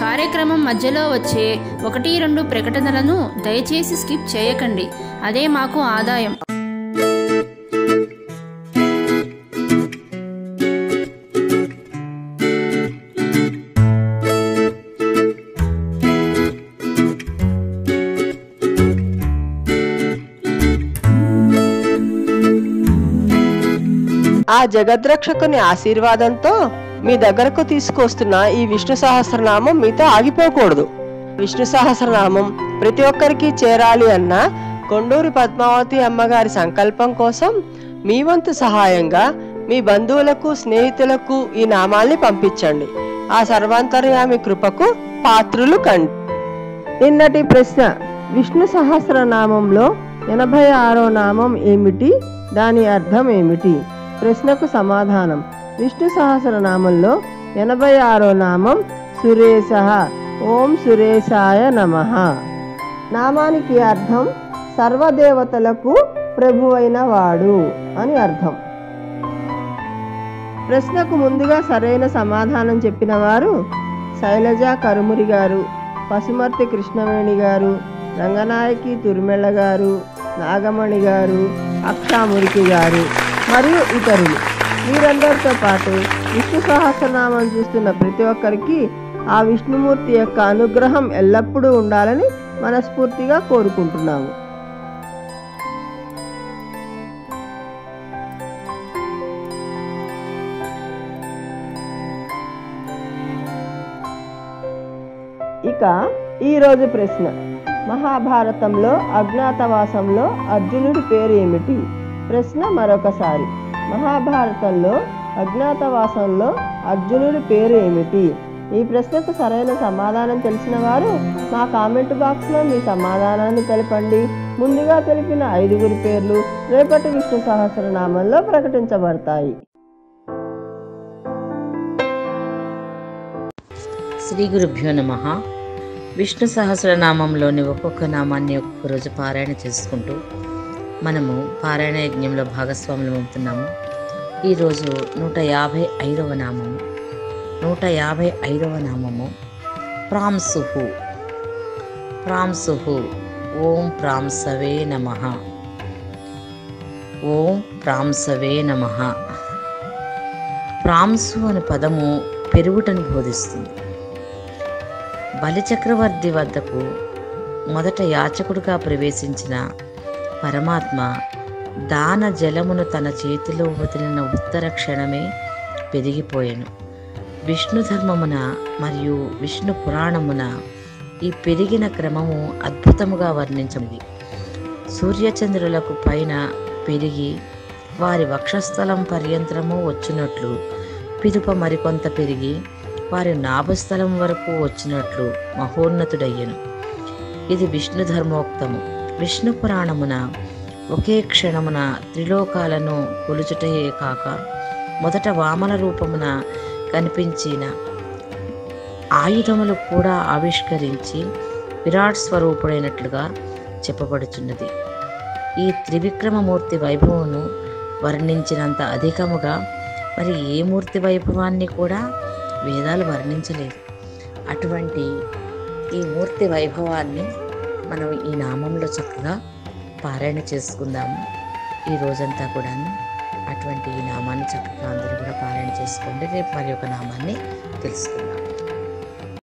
కార్యక్రమం మధ్యలో వచ్చే ఒకటి రెండు ప్రకటనలను దయచేసి స్కిప్ చేయకండి అదే మాకు ఆదాయం ఆ జగద్రక్షకుని ఆశీర్వాదంతో మీ దగ్గరకు తీసుకొస్తున్న ఈ విష్ణు సహస్రనామం మీతో ఆగిపోకూడదు విష్ణు సహస్రనామం ప్రతి ఒక్కరికి చేరాలి అన్న కొండూరి పద్మావతి అమ్మగారి సంకల్పం కోసం మీ వంతు సహాయంగా మీ బంధువులకు స్నేహితులకు ఈ నామాల్ని పంపించండి ఆ సర్వాంతర్యామి కృపకు పాత్రులు కండి నిన్నటి ప్రశ్న విష్ణు సహస్రనామంలో ఎనభై ఆరో నామం ఏమిటి దాని అర్థం ఏమిటి ప్రశ్నకు సమాధానం విష్ణు సహస్రనామంలో ఎనభై ఆరో నామం సురేశ ఓం సురేశాయ నమ నామానికి అర్థం సర్వదేవతలకు ప్రభువైన వాడు అని అర్థం ప్రశ్నకు ముందుగా సరైన సమాధానం చెప్పిన వారు శైలజ కరుమురి గారు పసుమర్తి కృష్ణవేణి గారు రంగనాయకి తురిమెళ్ళ గారు నాగమణి గారు అక్షామురికి గారు మరియు ఇతరులు వీరందరితో పాటు విష్ణు సహస్రనామం చూస్తున్న ప్రతి ఒక్కరికి ఆ విష్ణుమూర్తి యొక్క అనుగ్రహం ఎల్లప్పుడూ ఉండాలని మనస్ఫూర్తిగా కోరుకుంటున్నాము ఇక ఈరోజు ప్రశ్న మహాభారతంలో అజ్ఞాతవాసంలో అర్జునుడి పేరు ఏమిటి ప్రశ్న మరొకసారి మహాభారతంలో అజ్ఞాతవాసంలో అర్జునుడి పేరు ఏమిటి ఈ ప్రశ్నకు సరైన సమాధానం తెలిసిన వారు మా కామెంట్ బాక్స్లో మీ సమాధానాన్ని తెలపండి ముందుగా తెలిపిన ఐదుగురి పేర్లు రేపటి విష్ణు సహస్రనామంలో ప్రకటించబడతాయి శ్రీ గురుభ్యో నమ విష్ణు సహస్రనామంలోని ఒక్కొక్క నామాన్ని ఒక్కొక్క రోజు పారాయణ చేసుకుంటూ మనము పారాయణ యజ్ఞంలో భాగస్వాములు అవుతున్నాము ఈరోజు నూట యాభై ఐదవ నామము నూట యాభై ఐదవ నామము ప్రాంసుహు ప్రాంసుహు ఓం ప్రాంసవే నమ ఓం ప్రాంసవే నమ ప్రాంసు అనే పదము పెరుగుటను బోధిస్తుంది బలిచక్రవర్తి వద్దకు మొదట యాచకుడుగా ప్రవేశించిన పరమాత్మ దాన జలమును తన చేతిలో వదిలిన ఉత్తర క్షణమే పెరిగిపోయాను విష్ణు ధర్మమున మరియు విష్ణు పురాణమున ఈ పెరిగిన క్రమము అద్భుతముగా వర్ణించింది సూర్యచంద్రులకు పైన పెరిగి వారి వక్షస్థలం పర్యంతరము వచ్చినట్లు పిదుప మరికొంత పెరిగి వారి నాభస్థలం వరకు వచ్చినట్లు మహోన్నతుడయ్యను ఇది విష్ణు ధర్మోక్తము విష్ణు పురాణమున ఒకే క్షణమున త్రిలోకాలను కొలుచుటయే కాక మొదట వామన రూపమున కనిపించిన ఆయుధములు కూడా ఆవిష్కరించి విరాట్ స్వరూపుడైనట్లుగా చెప్పబడుచున్నది ఈ త్రివిక్రమమూర్తి వైభవమును వర్ణించినంత అధికముగా మరి ఏ మూర్తి వైభవాన్ని కూడా వేదాలు వర్ణించలేదు అటువంటి ఈ మూర్తి వైభవాన్ని మనం ఈ నామంలో చక్కగా పారాయణ చేసుకుందాము ఈ రోజంతా కూడాను అటువంటి ఈ నామాన్ని చక్కగా అందరూ కూడా పారాయణ చేసుకోండి రేపు మరి ఒక నామాన్ని తెలుసుకుందాం